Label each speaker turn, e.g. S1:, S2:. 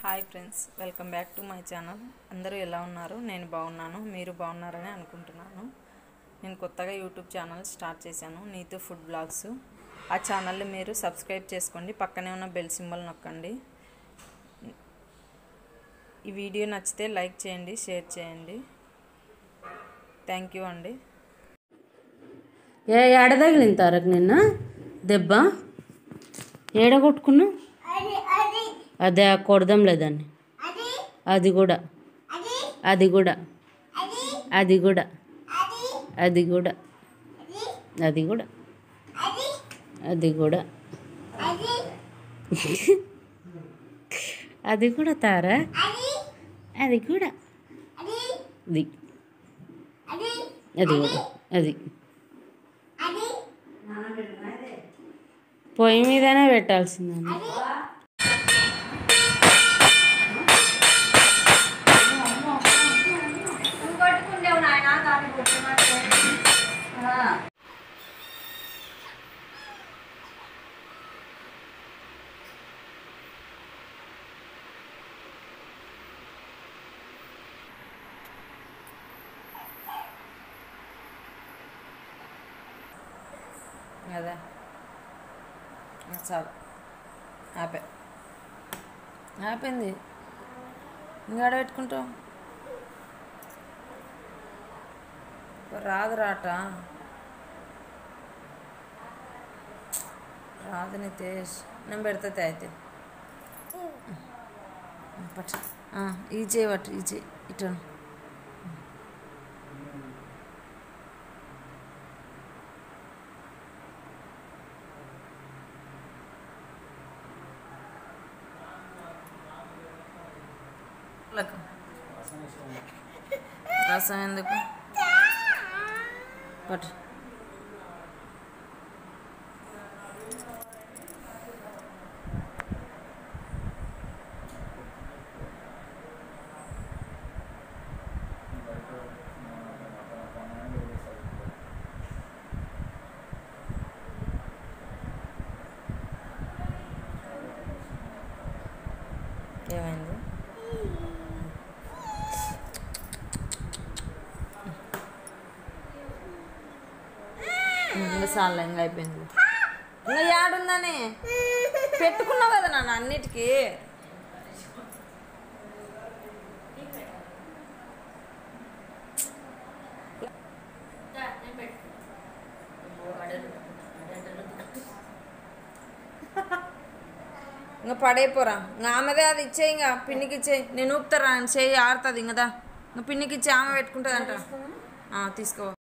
S1: Hi friends welcome back to my channel అందరూ ఎలా ఉన్నారు నేను బాగున్నాను మీరు బాగున్నారని అనుకుంటున్నాను నేను కొత్తగా యూట్యూబ్ ఛానల్ స్టార్ట్ చేశాను నీతో ఫుడ్ బ్లాగ్స్ ఆ ఛానల్ని మీరు సబ్స్క్రైబ్ చేసుకోండి పక్కనే ఉన్న బెల్ సింబల్ నొక్కండి ఈ వీడియో నచ్చితే లైక్ చేయండి షేర్ చేయండి థ్యాంక్ యూ అండి
S2: ఏ ఏడ తగిలింది తారక్ నిన్న దెబ్బ ఏడ కొట్టుకున్నావు అదే కొడదాం లేదాన్ని అది కూడా అది కూడా అది కూడా అది కూడా అది కూడా అది కూడా అది కూడా తారా అది కూడా అది అది కూడా అది పొయ్యి మీదనే పెట్టాల్సిందండి
S1: అదే చాలు ఆపే ఆపింది ఇంకా ఆడ పెట్టుకుంటావు రాదు రాట రాదు నితేష్ నేను పెడతా అయితే పట్టు ఈ చేయి పట్టు ఈ చేయి ఇటు లకు. రసం ఎందుకు పట్టు ఏమైంది ఇంకా సార్లు ఇంకా అయిపోయింది ఇంకా యాడుందని పెట్టుకున్నావు కదా నాన్న అన్నిటికీ ఇంకా పడైపోరా ఇంకా ఆమెదే అది ఇచ్చేయి ఇంకా పిన్నికి ఇచ్చేయి నేను ఊపుతారా చేయి ఆడుతుంది ఇంకదా ఇంకా పిన్నికి ఇచ్చి ఆమె పెట్టుకుంటుంది అంట తీసుకో